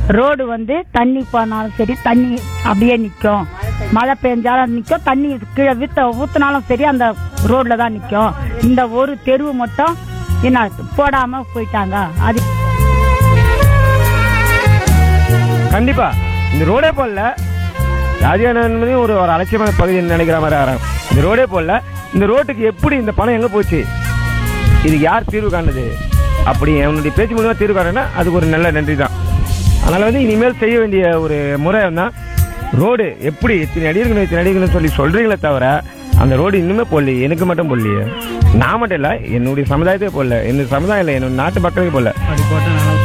road வந்து தண்ணி போனாலும் சரி தண்ணி அப்படியே நிற்கும் மழை பெஞ்சாலும் நிற்கும் தண்ணி கீழே வித்த ஊத்தினாலும் சரி அந்த ரோட்ல தான் நிற்கும் இந்த ஒரு தெருவு மட்டும் என்ன போடாம போயிட்டாங்க அது கண்டிப்பா இந்த ரோடே போடல ராஜியான ஒரு ஒரு அலட்சியமான பகுதி நினைக்கிற மாதிரி ஆகிறாங்க இந்த ரோடே போடல இந்த ரோட்டுக்கு எப்படி இந்த பணம் எங்க போச்சு இது யார் தீர்வு காணுது அப்படி அவனுடைய பேச்சு மூலமா தீர்வு காணுன்னா அதுக்கு ஒரு நல்ல நன்றி தான் அதனால வந்து இனிமேல் செய்ய வேண்டிய ஒரு முறை தான் ரோடு எப்படி இத்தனை அடி இருக்கணும் இத்தனை அடி இருக்கணும்னு சொல்லி சொல்றீங்களே தவிர அந்த ரோடு இன்னுமே போடலையே எனக்கு மட்டும் போடலையே நான் மட்டும் இல்லை என்னுடைய சமுதாயத்தையே போடல என்னுடைய சமுதாயம் இல்லை என்னோட நாட்டு மக்களுக்கு போடல அப்படி போட்டால் நல்லா